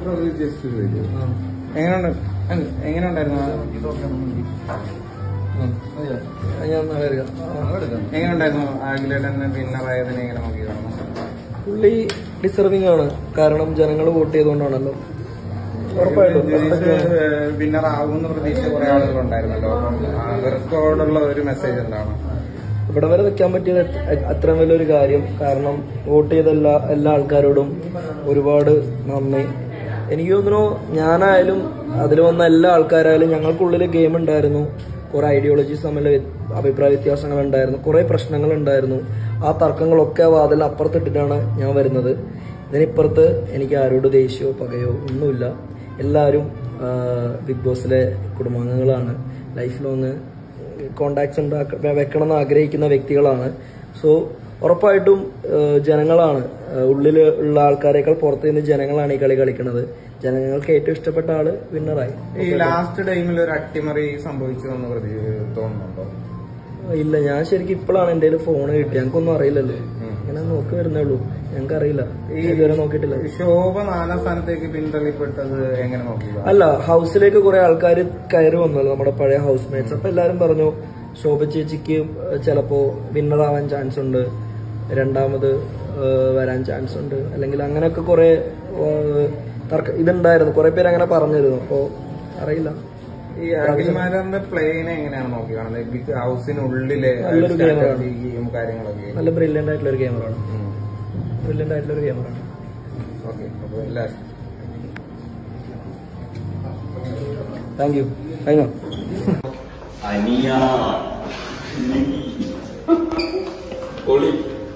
Just വരും എങ്ങനെയുണ്ട് അല്ല, എങ്ങനെയുണ്ടായിരുന്നു ഞാൻ നാളെ എടുക്കാം എങ്ങനെയുണ്ടായിരുന്നു അഖിലേട്ടനെ വിന്നറായതിനെ എങ്ങനെ നോക്കി കാണുന്നു പുള്ളി ഡിസർവിംഗ് ആണ് കാരണം ജനങ്ങൾ വോട്ട് ചെയ്തുകൊണ്ടാണല്ലോ ഉറപ്പായിട്ടും വിന്നർ ആകുമെന്ന് പ്രതീക്ഷിച്ച കുറെ ആളുകളുണ്ടായിരുന്നല്ലോ അപ്പം അവർക്കോടുള്ള ഒരു മെസ്സേജ് എന്താണ് ഇവിടെ വരെ വെക്കാൻ പറ്റിയത് അത്ര- അത്രയും വലിയൊരു കാര്യം കാരണം വോട്ട് ചെയ്ത എല്ലാ എല്ലാ ആൾക്കാരോടും ഒരുപാട് നന്ദി എനിക്ക് തോന്നുന്നു ഞാനായാലും അതിൽ വന്ന എല്ലാ ആൾക്കാരായാലും ഞങ്ങൾക്കുള്ളിൽ ഗെയിം ഉണ്ടായിരുന്നു കുറെ ഐഡിയോളജീസ് തമ്മിൽ വ്യ- അഭിപ്രായ വ്യത്യാസങ്ങൾ ഉണ്ടായിരുന്നു കുറെ പ്രശ്നങ്ങൾ ഉണ്ടായിരുന്നു ആ തർക്കങ്ങളൊക്കെ വാതിൽ അപ്പുറത്തിട്ടിട്ടാണ് ഞാൻ വരുന്നത് ഇതിനിപ്പുറത്ത് എനിക്ക് ആരോട് ദേഷ്യമോ പകയോ ഒന്നുമില്ല എല്ലാവരും ആ, ബിഗ് ബോസിലെ കുടുംബാംഗങ്ങളാണ് ലൈഫ് ലോങ് കോണ്ടാക്ട്സ് ഉണ്ടാക്ക വെക്കണം എന്ന് ആഗ്രഹിക്കുന്ന വ്യക്തികളാണ് സോ ഉറപ്പായിട്ടും ഏഹ്, ജനങ്ങളാണ് ഏഹ്, ഉള്ളില് ഉള്ള ആൾക്കാരെക്കാൾ പുറത്ത് നിന്ന് ജനങ്ങളാണ് ഈ കളി കളിക്കുന്നത് ജനങ്ങൾക്ക് ഏറ്റവും ഇഷ്ടപ്പെട്ട ആള് വിന്നറായി ഈ ലാസ്റ്റ് ടൈമിൽ ഒരു അട്ടിമറി സംഭവിച്ചു എന്ന് പ്രതി തോന്നുന്നുണ്ടോ ഇല്ല ഞാൻ ശരിക്കും ഇപ്പോഴാണ് എന്റെ ഫോൺ കിട്ടിയത് ഞങ്ങൾക്കൊന്നും അറിയില്ലല്ലോ ഉം. ഇങ്ങനെ നോക്കി വരുന്നേ ഉള്ളൂ ഞങ്ങൾക്ക് അറിയില്ല ഈ ഇതുവരെ നോക്കിയിട്ടില്ല ശോഭ നാലാം സ്ഥാനത്തേക്ക് പിന്തള്ളിപ്പെട്ടത് എങ്ങനെ നോക്കുക അല്ല ഹൗസിലേക്ക് കുറെ ആൾക്കാർ കയറി വന്നല്ലോ നമ്മുടെ പഴയ ഹൗസ് മേറ്റ്സ് അപ്പൊ എല്ലാരും പറഞ്ഞു ശോഭ ചേച്ചിക്ക് ചിലപ്പോ വിന്നർ ആവാൻ ചാൻസ് ഉണ്ട് രണ്ടാമത് ഏഹ്, വരാൻ ചാൻസ് ഉണ്ട് അല്ലെങ്കിൽ അങ്ങനെയൊക്കെ കുറെ ഏഹ്, തർക്ക ഇതുണ്ടായിരുന്നു കുറെ പേര് അങ്ങനെ പറഞ്ഞിരുന്നു അപ്പോ അറിയില്ല ഈ അഖിൽമാരാറിന്റെ പ്ലെയിനെ എങ്ങനെയാണ് നോക്കി കാണുന്നത് ബിഗ് ഹൗസിനുള്ളിലെ നല്ലൊരു ഗെയിമറാണ്. സ്ട്രാറ്റജിയും കാര്യങ്ങളൊക്കെ നല്ല ബ്രില്യൻ്റ് ആയിട്ടുള്ള ഒരു ഗെയിമറാണ് ഉം. ബ്രില്യൻ്റ് ആയിട്ടുള്ള ഒരു ഗെയിമറാണ് ഓക്കെ അപ്പൊ ലാസ്റ്റ് താങ്ക് യു കഴിഞ്ഞോ അനിയ പൊളി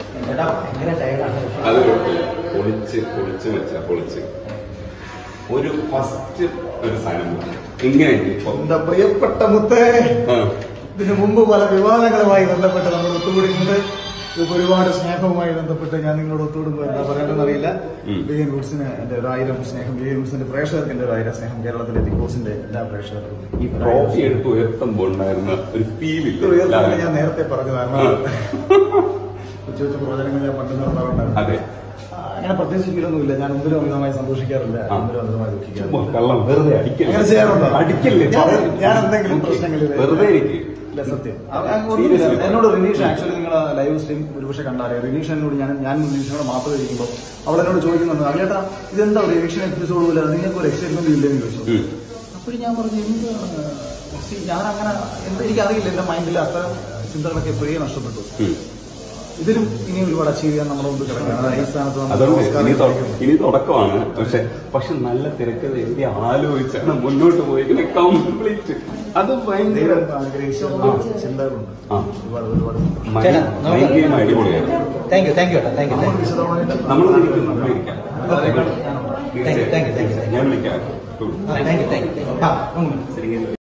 അത് കുഴപ്പമില്ല. പൊളിച്ച് പൊളിച്ച് വെച്ച പൊളിച്ച് ഒരു ഫസ്റ്റ് ഒരു സാധനം പോയി. ഇങ്ങനെയുണ്ട് ഇപ്പൊ എന്റെ പ്രിയപ്പെട്ട മുത്തേ ആ. ഇതിനു മുമ്പ് പല വിവാദങ്ങളുമായി ബന്ധപ്പെട്ട് നമ്മൾ ഒത്തുകൂടിയിട്ടുണ്ട് ഇതിപ്പോ ഒരുപാട് സ്നേഹവുമായി ബന്ധപ്പെട്ട് ഞാൻ നിങ്ങളോട് ഒത്തുകൂടുമ്പോൾ എന്താ പറയേണ്ടതെന്ന് അറിയില്ല ഉം. ബി എൻ ഗുഡ്സിന് എന്റെ ഒരു ആയിരം സ്നേഹം ബി എൻ ഗുഡ്സിന്റെ പ്രേക്ഷകർക്ക് എന്റെ ഒരു ആയിരം സ്നേഹം കേരളത്തിലെ ബിഗ് ബോസിന്റെ എല്ലാ പ്രേക്ഷകർക്കും ഈ ട്രോഫി എടുത്ത് ഉയർത്തുമ്പോൾ ഉണ്ടായിരുന്ന ഒരു ഫീൽ ഇത് ഉയർത്തുന്നത് ഞാൻ നേരത്തെ പറഞ്ഞതാണ് കൊച്ചു കൊച്ചു പ്രവചനങ്ങൾ ഞാൻ പണ്ട് നടത്താറുണ്ടായിരുന്നു അതെ ആ, അങ്ങനെ പ്രത്യേകിച്ച് ഫീലൊന്നുമില്ല ഞാൻ ഒന്നിലും അമിതമായി സന്തോഷിക്കാറില്ല ആ. ഒന്നിലും അമിതമായി ദുഃഖിക്കാറില്ല കള്ളം വെറുതെ അടിക്കല്ലേ അങ്ങനെ ചെയ്യാറുണ്ടോ അടിക്കല്ലേ ഞാൻ ഞാൻ എന്തെങ്കിലും പ്രശ്നങ്ങളിൽ വെറുതെ ഇരിക്കും ഇല്ല സത്യം അത് അങ്ങ് ഒന്നുമില്ല. Seriously. എന്നോട് റിനീഷ് ആക്ച്വലി നിങ്ങൾ ലൈവ് സ്ട്രീം ഒരുപക്ഷെ കണ്ടാലേ റിനീഷ് എന്നോട് ഞാൻ ഞാൻ റിനീഷിനോട് മാത്രം ഇരിക്കുമ്പോൾ അവൾ എന്നോട് ചോദിക്കുന്നുണ്ട് അല്ലേട്ടാ ഇതെന്താ ഒരു എവിക്ഷൻ എപ്പിസോഡ് പോലെ നിങ്ങൾക്ക് ഒരു എക്സൈറ്റ്മെന്റ് ഇല്ലെന്ന് ചോദിച്ചു ഉം. അപ്പോൾ ഞാൻ പറഞ്ഞു എന്ത് see, ഞാൻ അങ്ങനെ എന്താ എനിക്കറിയില്ല എന്റെ മൈൻഡിൽ അത്തരം ചിന്തകളൊക്കെ എപ്പോഴേ നഷ്ടപ്പെട്ടു ഉം. ഇതിലും ഇനി ഒരുപാട് അച്ചീവ് ചെയ്യാൻ നമ്മുടെ മുമ്പ് കിടക്കുകയാണ് ഈ സ്ഥാനത്ത് നമ്മൾ അതുകൊണ്ട് ഓസ്കാർ ഇനി തൊ- ലഭിക്കുന്നു. ഇനി തുടക്കമാണ് പക്ഷെ പക്ഷെ നല്ല തിരക്കഥ എഴുതി ആലോചിച്ചാണ് മുന്നോട്ട് പോയിരിക്കുന്നത് കംപ്ലീറ്റ് അത് ഭയങ്കര ദൈവം ആഗ്രഹിച്ച ചിന്തകളുണ്ട് ആ. ഒരുപാട് ഒരുപാട് മൈൻഡ് ഗെയിം അടിപൊളിയായിരുന്നു thank you thank you thank you നമ്മൾ വിശദമായിട്ട് നമ്മൾ ഇരിക്കും നമ്മൾ ഇരിക്കാം Thank you, thank you, thank you. ഞാൻ വിളിക്കാം താങ്ക് യു താങ്ക് യു ആ ശരി